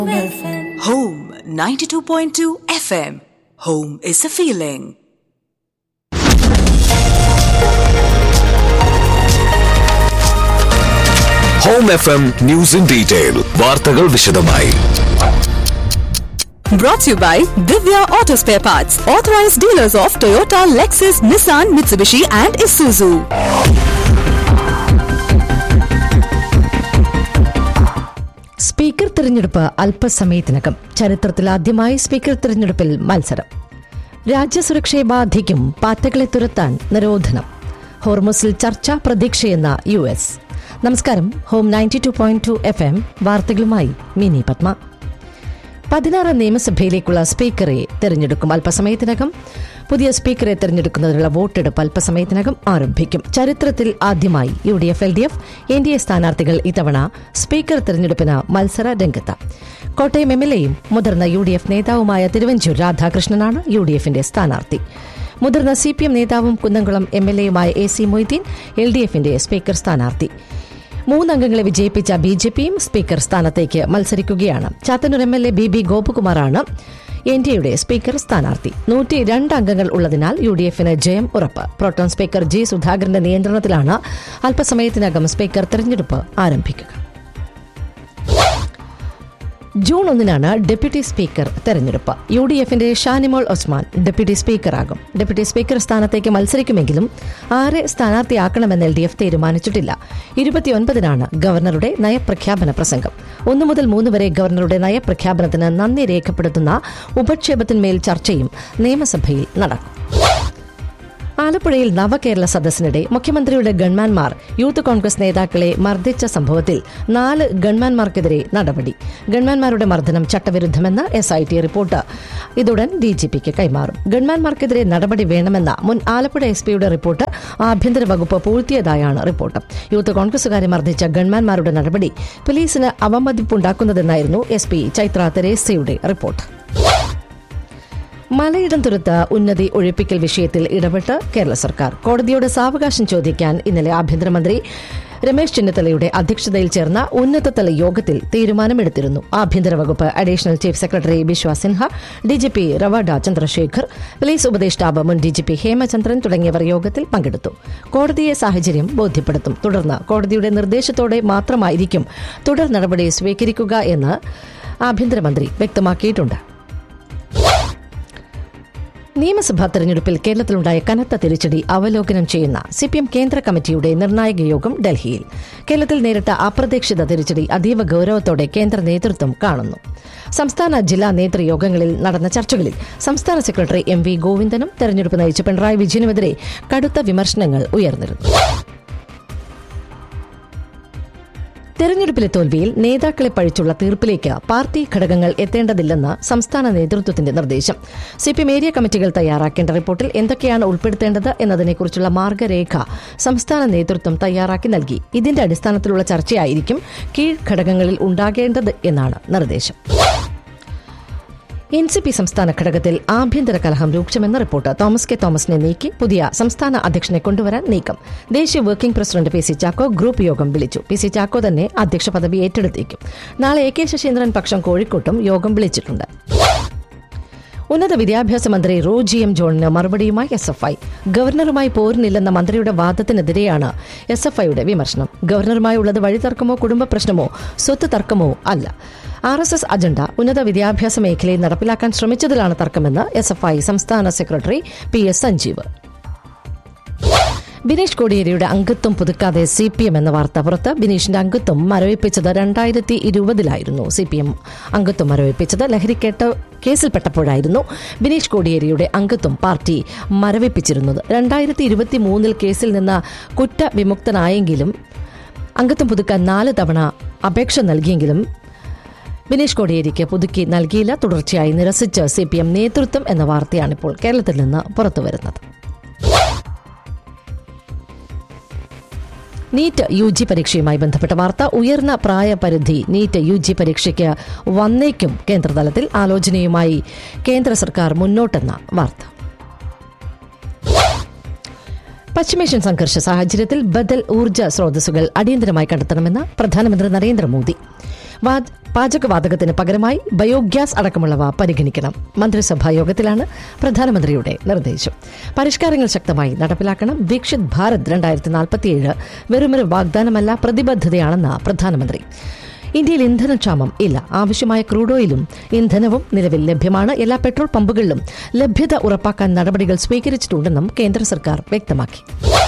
Home 92.2 FM. Home is a feeling. Home F M news in detail വാർത്തകൾ വിശദമായി Brought to you by Divya Auto Spare Parts, authorized dealers of Toyota, Lexus, Nissan, Mitsubishi, and Isuzu. Speaker തിരഞ്ഞെടുപ്പ് അല്പസമയത്തിനകം ചരിത്രത്തിൽ ആദ്യമായി speaker തിരഞ്ഞെടുപ്പിൽ മത്സരം രാജ്യസുരക്ഷയെ ബാധിക്കും പാറ്റകളെ തുരത്താൻ നിരോധനം ഹോർമസിൽ ചർച്ച പ്രതീക്ഷയെന്ന യു എസ് നമസ്കാരം home ninety two point two F M വാർത്തകളുമായി മിനി പത്മ പതിനാറ് നിയമസഭയിലേക്കുള്ള സ്പീക്കറെ തെരഞ്ഞെടുക്കും അല്പസമയത്തിനകം പുതിയ സ്പീക്കറെ തെരഞ്ഞെടുക്കുന്നതിനുള്ള വോട്ടെടുപ്പ് അല്പസമയത്തിനകം ആരംഭിക്കും ചരിത്രത്തിൽ ആദ്യമായി U D F L D F N D A സ്ഥാനാർത്ഥികൾ ഇത്തവണ സ്പീക്കർ തെരഞ്ഞെടുപ്പിന് മത്സര രംഗത്ത് കോട്ടയം എം എൽ എയും മുതിർന്ന യു ഡി എഫ് നേതാവുമായ തിരുവഞ്ചൂർ രാധാകൃഷ്ണനാണ് യു ഡി എഫിന്റെ സ്ഥാനാർത്ഥി മുതിർന്ന സി പി എം നേതാവും കുന്നംകുളം എം എൽ എയുമായ A C Moideen L D എഫിന്റെ സ്പീക്കർ സ്ഥാനാർത്ഥി മൂന്നംഗങ്ങളെ വിജയിപ്പിച്ച ബി ജെ പിയും സ്പീക്കർ സ്ഥാനത്തേക്ക് മത്സരിക്കുകയാണ് Chathannoor M L A B B ഗോപകുമാറാണ് എൻ ഡി എയുടെ സ്പീക്കർ സ്ഥാനാർത്ഥി നൂറ്റി രണ്ട് അംഗങ്ങൾ ഉള്ളതിനാൽ യു ഡി എഫിന് ജയം ഉറപ്പ് പ്രോട്ടോൺ സ്പീക്കർ ജി സുധാകരന്റെ നിയന്ത്രണത്തിലാണ് അല്പസമയത്തിനകം സ്പീക്കർ തെരഞ്ഞെടുപ്പ് ആരംഭിക്കുക ജൂൺ ഒന്നിനാണ് ഡെപ്യൂട്ടി സ്പീക്കർ തെരഞ്ഞെടുപ്പ് യു ഡി എഫിന്റെ ഷാനിമോൾ ഒസ്മാൻ ഡെപ്യൂട്ടി സ്പീക്കറാകും ഡെപ്യൂട്ടി സ്പീക്കർ സ്ഥാനത്തേക്ക് മത്സരിക്കുമെങ്കിലും ആരെ സ്ഥാനാർത്ഥിയാക്കണമെന്ന് എൽ ഡി എഫ് തീരുമാനിച്ചിട്ടില്ല ഇരുപത്തിയൊൻപതിനാണ് ഗവർണറുടെ നയപ്രഖ്യാപന പ്രസംഗം ഒന്നു മുതൽ മൂന്ന് വരെ ഗവർണറുടെ നയപ്രഖ്യാപനത്തിന് നന്ദി രേഖപ്പെടുത്തുന്ന ഉപക്ഷേപത്തിന്മേൽ ചർച്ചയും നിയമസഭയിൽ നടക്കും ആലപ്പുഴയിൽ നവകേരള സദസ്സിനിടെ മുഖ്യമന്ത്രിയുടെ ഗൺമാൻമാർ യൂത്ത് കോൺഗ്രസ് നേതാക്കളെ മർദ്ദിച്ച സംഭവത്തിൽ നാല് ഗൺമാൻമാർക്കെതിരെ നടപടി ഗൺമാൻമാരുടെ മർദ്ദനം ചട്ടവിരുദ്ധമെന്ന് എസ് ഐ ടി റിപ്പോർട്ട് ഇതുടൻ ഡിജിപിക്ക് കൈമാറും ഗൺമാൻമാർക്കെതിരെ നടപടി വേണമെന്ന മുൻ ആലപ്പുഴ എസ് പിയുടെ റിപ്പോർട്ട് ആഭ്യന്തര വകുപ്പ് പൂഴ്ത്തിയതായാണ് റിപ്പോർട്ട് യൂത്ത് കോൺഗ്രസുകാരെ മർദ്ദിച്ച ഗൺമാൻമാരുടെ നടപടി പോലീസിന് അവമതിപ്പുണ്ടാക്കുന്നതെന്നായിരുന്നു എസ് പി ചൈത്ര തെരേസയുടെ റിപ്പോർട്ട് മലയിടം തുരുത്ത് ഉന്നതി ഒഴിപ്പിക്കൽ വിഷയത്തിൽ ഇടപെട്ട് കേരള സർക്കാർ കോടതിയോട് സാവകാശം ചോദിക്കാൻ ഇന്നലെ ആഭ്യന്തരമന്ത്രി രമേശ് ചെന്നിത്തലയുടെ അധ്യക്ഷതയിൽ ചേർന്ന ഉന്നതതല യോഗത്തിൽ തീരുമാനമെടുത്തിരുന്നു ആഭ്യന്തര വകുപ്പ് additional chief secretary Bishwa Sinha DGP Rawada Chandrasekhar police ഉപദേഷ്ടാവ് മുൻ ഡിജിപി ഹേമചന്ദ്രൻ തുടങ്ങിയവർ യോഗത്തിൽ പങ്കെടുത്തു കോടതിയെ സാഹചര്യം ബോധ്യപ്പെടുത്തും തുടർന്ന് കോടതിയുടെ നിർദ്ദേശത്തോടെ മാത്രമായിരിക്കും തുടർ നടപടി സ്വീകരിക്കുക എന്ന് ആഭ്യന്തരമന്ത്രി വ്യക്തമാക്കിയിട്ടുണ്ട് നിയമസഭാ തെരഞ്ഞെടുപ്പിൽ കേരളത്തിലുണ്ടായ കനത്ത തിരിച്ചടി അവലോകനം ചെയ്യുന്ന സിപിഎം കേന്ദ്ര കമ്മിറ്റിയുടെ നിർണായക യോഗം ഡൽഹിയിൽ കേരളത്തിൽ നേരിട്ട അപ്രതീക്ഷിത തിരിച്ചടി അതീവ ഗൌരവത്തോടെ കേന്ദ്ര നേതൃത്വം കാണുന്നു സംസ്ഥാന ജില്ലാ നേതൃയോഗങ്ങളിൽ നടന്ന ചർച്ചകളിൽ സംസ്ഥാന സെക്രട്ടറി എം വി ഗോവിന്ദനും തെരഞ്ഞെടുപ്പ് നയിച്ച പിണറായി വിജയനുമെതിരെ കടുത്ത വിമർശനങ്ങൾ ഉയർന്നിരുന്നു തെരഞ്ഞെടുപ്പിലെ തോൽവിയിൽ നേതാക്കളെ പഴിച്ചുള്ള തീർപ്പിലേക്ക് പാർട്ടി ഘടകങ്ങൾ എത്തേണ്ടതില്ലെന്ന് സംസ്ഥാന നേതൃത്വത്തിന്റെ നിർദ്ദേശം സിപിഎം ഏരിയ കമ്മിറ്റികൾ തയ്യാറാക്കേണ്ട റിപ്പോർട്ടിൽ എന്തൊക്കെയാണ് ഉൾപ്പെടുത്തേണ്ടത് എന്നതിനെക്കുറിച്ചുള്ള മാർഗരേഖ സംസ്ഥാന നേതൃത്വം തയ്യാറാക്കി നൽകി ഇതിന്റെ അടിസ്ഥാനത്തിലുള്ള ചർച്ചയായിരിക്കും കീഴ്ഘടകങ്ങളിൽ ഉണ്ടാകേണ്ടത് എന്നാണ് നിർദ്ദേശം എൻ സി പി സംസ്ഥാന ഘടകത്തിൽ ആഭ്യന്തര കലഹം രൂക്ഷമെന്ന റിപ്പോർട്ട് തോമസ് കെ തോമസിനെ നീക്കി പുതിയ സംസ്ഥാന അധ്യക്ഷനെ കൊണ്ടുവരാൻ നീക്കം ദേശീയ working president P C Chacko group യോഗം വിളിച്ചു പി സി ചാക്കോ തന്നെ അധ്യക്ഷ പദവി ഏറ്റെടുത്തേക്കും നാളെ എ കെ ശശീന്ദ്രൻ പക്ഷം കോഴിക്കോട്ടും യോഗം വിളിച്ചിട്ടുണ്ട് ഉന്നത വിദ്യാഭ്യാസ മന്ത്രി റോജി എം ജോണിന് മറുപടിയുമായി എസ് എഫ് ഐ ഗവർണറുമായി പോരിനില്ലെന്ന മന്ത്രിയുടെ വാദത്തിനെതിരെയാണ് എസ് എഫ് ഐയുടെ വിമർശനം ഗവർണറുമായുള്ളത് വഴിതർക്കമോ കുടുംബ പ്രശ്നമോ സ്വത്ത് തർക്കമോ അല്ല ആർ എസ് എസ് അജണ്ട ഉന്നത വിദ്യാഭ്യാസ മേഖലയിൽ നടപ്പിലാക്കാൻ ശ്രമിച്ചതിലാണ് തർക്കമെന്ന് എസ് എഫ് ഐ സംസ്ഥാന secretary P S Sanjeev Bineesh കോടിയേരിയുടെ അംഗത്വം പുതുക്കാതെ സി പി എം എന്ന വാർത്ത പുറത്ത് ബിനീഷിന്റെ അംഗത്വം മരവിപ്പിച്ചത് രണ്ടായിരത്തി ഇരുപതിലായിരുന്നു സി പി എം അംഗത്വം മരവിപ്പിച്ചത് ലഹരിക്കേട്ട കേസിൽപ്പെട്ടപ്പോഴായിരുന്നു ബിനീഷ് കോടിയേരിയുടെ അംഗത്വം പാർട്ടി മരവിപ്പിച്ചിരുന്നത് രണ്ടായിരത്തി ഇരുപത്തി മൂന്നിൽ കേസിൽ നിന്ന് കുറ്റവിമുക്തനായെങ്കിലും അംഗത്വം പുതുക്കാൻ നാല് തവണ അപേക്ഷ നൽകിയെങ്കിലും ബിനീഷ് കോടിയേരിക്ക് പുതുക്കി നൽകിയില്ല തുടർച്ചയായി നിരസിച്ച് സി പി എം നേതൃത്വം എന്ന വാർത്തയാണിപ്പോൾ കേരളത്തിൽ നിന്ന് പുറത്തുവരുന്നത് നീറ്റ് യു ജി പരീക്ഷയുമായി ബന്ധപ്പെട്ട വാർത്ത ഉയർന്ന പ്രായപരിധി നീറ്റ് യു ജി പരീക്ഷയ്ക്ക് വന്നേക്കും കേന്ദ്രതലത്തിൽ ആലോചനയുമായി കേന്ദ്ര സർക്കാർ മുന്നോട്ടെന്ന വാർത്ത പശ്ചിമേഷ്യൻ സംഘർഷ സാഹചര്യത്തിൽ ബദൽ ഊർജ്ജ സ്രോതസ്സുകൾ അടിയന്തരമായി കണ്ടെത്തണമെന്ന് പ്രധാനമന്ത്രി നരേന്ദ്രമോദി വാദ് പാചകവാതകത്തിന് പകരമായി ബയോഗ്യാസ് അടക്കമുള്ളവ പരിഗണിക്കണം മന്ത്രിസഭാ യോഗത്തിലാണ് പ്രധാനമന്ത്രിയുടെ നിർദ്ദേശം പരിഷ്കാരങ്ങൾ ശക്തമായി നടപ്പിലാക്കണം ദീക്ഷിത് ഭാരത് രണ്ടായിരത്തി നാൽപ്പത്തിയേഴ് വെറുമൊരു വാഗ്ദാനമല്ല പ്രതിബദ്ധതയാണെന്ന് പ്രധാനമന്ത്രി ഇന്ത്യയിൽ ഇന്ധനക്ഷാമം ഇല്ല ആവശ്യമായ ക്രൂഡ് ഓയിലും ഇന്ധനവും നിലവിൽ ലഭ്യമാണ് എല്ലാ പെട്രോൾ പമ്പുകളിലും ലഭ്യത ഉറപ്പാക്കാൻ നടപടികൾ സ്വീകരിച്ചിട്ടുണ്ടെന്നും കേന്ദ്ര സർക്കാർ വ്യക്തമാക്കി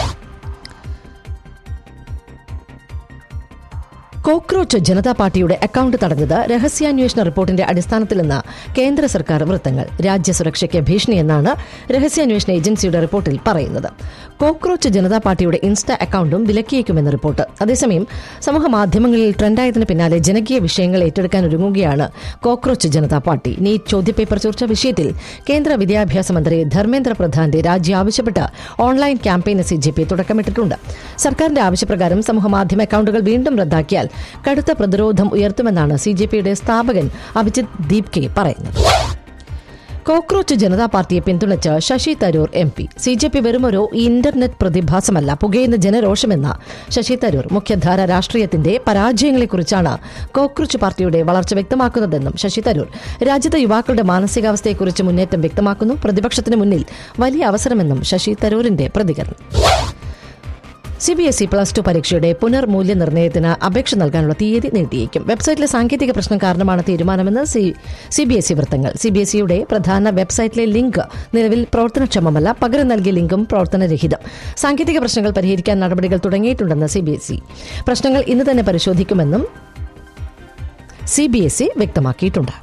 കോക്രോച്ച് ജനതാ പാർട്ടിയുടെ അക്കൌണ്ട് തടഞ്ഞത് രഹസ്യാന്വേഷണ റിപ്പോർട്ടിന്റെ അടിസ്ഥാനത്തിലെന്ന് കേന്ദ്ര സർക്കാർ വൃത്തങ്ങൾ രാജ്യസുരക്ഷയ്ക്ക് ഭീഷണിയെന്നാണ് രഹസ്യാന്വേഷണ ഏജൻസിയുടെ റിപ്പോർട്ടിൽ പറയുന്നത് കോക്രോച്ച് ജനതാ പാർട്ടിയുടെ ഇൻസ്റ്റ അക്കൌണ്ടും വിലക്കിയേക്കുമെന്ന് റിപ്പോർട്ട് അതേസമയം സമൂഹ മാധ്യമങ്ങളിൽ ട്രെൻഡായതിനു പിന്നാലെ ജനകീയ വിഷയങ്ങൾ ഏറ്റെടുക്കാൻ ഒരുങ്ങുകയാണ് കോക്രോച്ച് ജനതാ പാർട്ടി നീറ്റ് ചോദ്യപേപ്പർ ചോർച്ച വിഷയത്തിൽ കേന്ദ്ര വിദ്യാഭ്യാസ മന്ത്രി ധർമ്മേന്ദ്ര പ്രധാന്റെ രാജി ആവശ്യപ്പെട്ട് ഓൺലൈൻ ക്യാമ്പയിന് സി ജെ പി തുടക്കമിട്ടിട്ടുണ്ട് സർക്കാരിന്റെ ആവശ്യപ്രകാരം സമൂഹമാധ്യമ അക്കൌണ്ടുകൾ വീണ്ടും റദ്ദാക്കിയാൽ കടുത്ത പ്രതിരോധം ഉയർത്തുമെന്നാണ് സി ജെ പിയുടെ സ്ഥാപകൻ അഭിജിത് ദീപ് കെ പറയുന്നത് കോക്രോച്ച് ജനതാ പാർട്ടിയെ പിന്തുണച്ച് Shashi Tharoor M P C J P വെറുമൊരു ഇന്റർനെറ്റ് പ്രതിഭാസമല്ല പുകയുന്ന ജനരോഷമെന്ന ശശി തരൂർ മുഖ്യധാര രാഷ്ട്രീയത്തിന്റെ പരാജയങ്ങളെക്കുറിച്ചാണ് കോക്രോച്ച് പാർട്ടിയുടെ വളർച്ച വ്യക്തമാക്കുന്നതെന്നും ശശി തരൂർ രാജ്യത്തെ യുവാക്കളുടെ മാനസികാവസ്ഥയെക്കുറിച്ച് മുന്നേറ്റം വ്യക്തമാക്കുന്നു പ്രതിപക്ഷത്തിന് മുന്നിൽ വലിയ അവസരമെന്നും ശശി തരൂരിന്റെ പ്രതികരണം C B S E plus two പരീക്ഷയുടെ പുനർമൂല്യനിർണ്ണയത്തിന് അപേക്ഷ നൽകാനുള്ള തീയതി നീട്ടിയേക്കും വെബ്സൈറ്റിലെ സാങ്കേതിക പ്രശ്നം കാരണമാണ് തീരുമാനമെന്ന് സി ബി എസ് ഇ വൃത്തങ്ങൾ സി ബി എസ് ഇയുടെ പ്രധാന വെബ്സൈറ്റിലെ ലിങ്ക് നിലവിൽ പ്രവർത്തനക്ഷമമല്ല പകരം നൽകിയ ലിങ്കും പ്രവർത്തനരഹിതം സാങ്കേതിക പ്രശ്നങ്ങൾ പരിഹരിക്കാൻ നടപടികൾ തുടങ്ങിയിട്ടുണ്ടെന്ന് സി ബി എസ് ഇ പ്രശ്നങ്ങൾ ഇന്ന് തന്നെ പരിശോധിക്കുമെന്നും സി ബി എസ് ഇ വ്യക്തമാക്കിയിട്ടുണ്ട്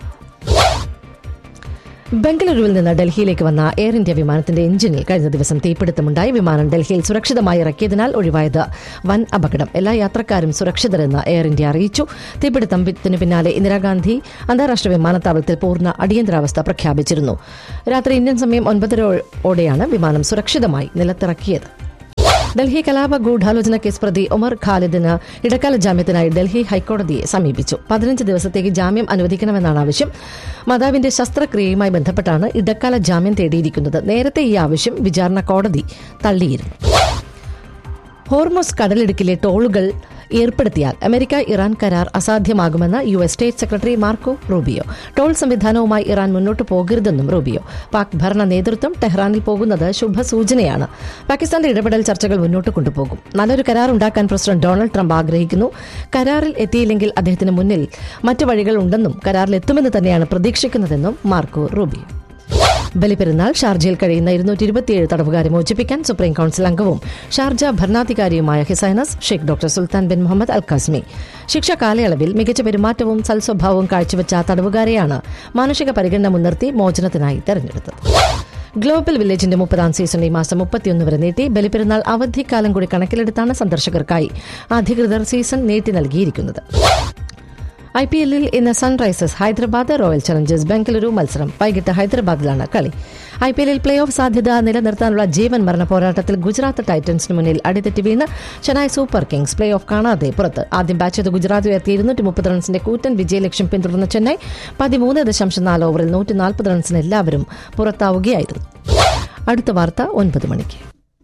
ബംഗളൂരുവിൽ നിന്ന് ഡൽഹിയിലേക്ക് വന്ന എയർ ഇന്ത്യ വിമാനത്തിന്റെ എഞ്ചിനിൽ കഴിഞ്ഞ ദിവസം തീപിടുത്തമുണ്ടായി വിമാനം ഡൽഹിയിൽ സുരക്ഷിതമായി ഇറക്കിയതിനാൽ ഒഴിവായത് വൻ അപകടം എല്ലാ യാത്രക്കാരും സുരക്ഷിതരെന്ന് എയർ ഇന്ത്യ അറിയിച്ചു തീപിടുത്തത്തിന് പിന്നാലെ ഇന്ദിരാഗാന്ധി അന്താരാഷ്ട്ര വിമാനത്താവളത്തിൽ പൂർണ്ണ അടിയന്തരാവസ്ഥ പ്രഖ്യാപിച്ചിരുന്നു രാത്രി ഇന്ത്യൻ സമയം ഒൻപതരയോടെയാണ് വിമാനം സുരക്ഷിതമായി നിലത്തിറക്കിയത് ഡൽഹി കലാപ ഗൂഢാലോചന കേസ് പ്രതി ഒമർ ഖാലിദിന് ഇടക്കാല ജാമ്യത്തിനായി ഡൽഹി ഹൈക്കോടതിയെ സമീപിച്ചു പതിനഞ്ച് ദിവസത്തേക്ക് ജാമ്യം അനുവദിക്കണമെന്നാണ് ആവശ്യം മാതാവിന്റെ ശസ്ത്രക്രിയയുമായി ബന്ധപ്പെട്ടാണ് ഇടക്കാല ജാമ്യം തേടിയിരിക്കുന്നത് നേരത്തെ ഈ ആവശ്യം വിചാരണ കോടതി തള്ളിയിരുന്നു ഹോർമോസ് കടലിടുക്കിലെ ടോളുകൾ ഏർപ്പെടുത്തിയാൽ അമേരിക്ക ഇറാൻ കരാർ അസാധ്യമാകുമെന്ന് U S state secretary Marco Rubio toll സംവിധാനവുമായി ഇറാൻ മുന്നോട്ട് പോകരുതെന്നും റൂബിയോ പാക് ഭരണ നേതൃത്വം ടെഹ്റാനിൽ പോകുന്നത് ശുഭസൂചനയാണ് പാകിസ്ഥാന്റെ ഇടപെടൽ ചർച്ചകൾ മുന്നോട്ട് കൊണ്ടുപോകും നല്ലൊരു കരാർ ഉണ്ടാക്കാൻ പ്രസിഡന്റ് ഡൊണാൾഡ് ട്രംപ് ആഗ്രഹിക്കുന്നു കരാറിൽ എത്തിയില്ലെങ്കിൽ അദ്ദേഹത്തിന് മുന്നിൽ മറ്റു വഴികൾ ഉണ്ടെന്നും കരാറിൽ എത്തുമെന്ന് തന്നെയാണ് പ്രതീക്ഷിക്കുന്നതെന്നും മാർക്കോ റൂബിയോ ബലിപെരുന്നാൾ ഷാർജയിൽ കഴിയുന്ന ഇരുന്നൂറ്റി ഇരുപത്തിയേഴ് തടവുകാരെ മോചിപ്പിക്കാൻ സുപ്രീം കൌൺസിൽ അംഗവും ഷാർജ ഭരണാധികാരിയുമായ his highness Sheikh doctor Sultan bin Muhammad Al Qasimi ശിക്ഷ കാലയളവിൽ മികച്ച പെരുമാറ്റവും സൽസ്വഭാവവും കാഴ്ചവെച്ച തടവുകാരെയാണ് മാനുഷിക പരിഗണന മുൻനിർത്തി മോചനത്തിനായി തെരഞ്ഞെടുത്തത് ഗ്ലോബൽ വില്ലേജിന്റെ മുപ്പതാം സീസൺ ഈ മാസം മുപ്പത്തിയൊന്ന് വരെ നീട്ടി ബലിപെരുന്നാൾ അവധിക്കാലം കൂടി കണക്കിലെടുത്താണ് സന്ദർശകർക്കായി അധികൃതർ സീസൺ നീട്ടി നൽകിയിരിക്കുന്നത് ഐ പി എല്ലിൽ ഇന്ന് Sunrisers Hyderabad Royal Challengers Bengaluru മത്സരം വൈകിട്ട് ഹൈദരാബാദിലാണ് കളി ഐ പി എല്ലിൽ പ്ലേ ഓഫ് സാധ്യത നിലനിർത്താനുള്ള ജീവൻ മരണ പോരാട്ടത്തിൽ ഗുജറാത്ത് ടൈറ്റൻസിന് മുന്നിൽ അടിതെറ്റി വീണ് Chennai Super Kings play off കാണാതെ പുറത്ത് ആദ്യം ബാറ്റ് ചെയ്ത് ഗുജറാത്ത് ഉയർത്തി ഇരുന്നൂറ്റി മുപ്പത് റൺസിന്റെ കൂറ്റൻ വിജയലക്ഷ്യം പിന്തുടർന്ന ചെന്നൈ പതിമൂന്ന് ദശാംശം നാല് ഓവറിൽ നൂറ്റി നാൽപ്പത് റൺസിന് എല്ലാവരും പുറത്താവുകയായിരുന്നു അടുത്ത വാർത്ത ഒൻപത് മണിക്ക്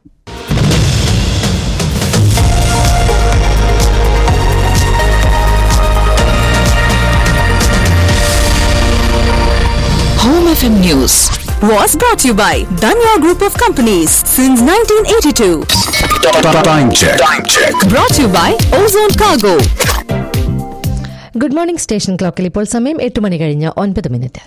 Home FM News was brought to you by Danya Group of Companies since 1982. Time check. Time check. Brought to you by Ozone Cargo. Good morning station ക്ലോക്കിൽ ഇപ്പോൾ സമയം എട്ട് മണി കഴിഞ്ഞ് ഒൻപത് minute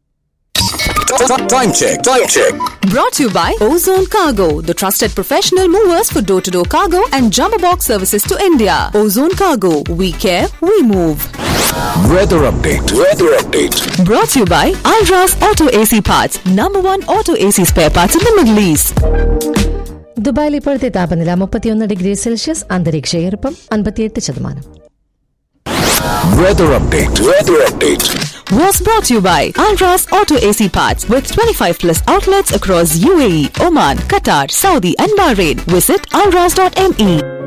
Time check. Time check. Brought to you by Ozone Cargo, the trusted professional movers for door to door cargo and jumbo box services to India. Ozone Cargo, we care, we move. Weather update. Weather update. Brought to you by Alras Auto AC Parts, number one auto AC spare parts in the Middle East. ദുബായിൽ ഇപ്പോഴത്തെ താപനില മുപ്പത്തിയൊന്ന് degree Celsius അന്തരീക്ഷ ഈർപ്പം അൻപത്തിയെട്ട് ശതമാനം Weather update. Weather update. Was brought to you by Alras Auto AC Parts with 25 plus outlets across UAE, Oman, Qatar, Saudi, and Bahrain. Visit alras.me.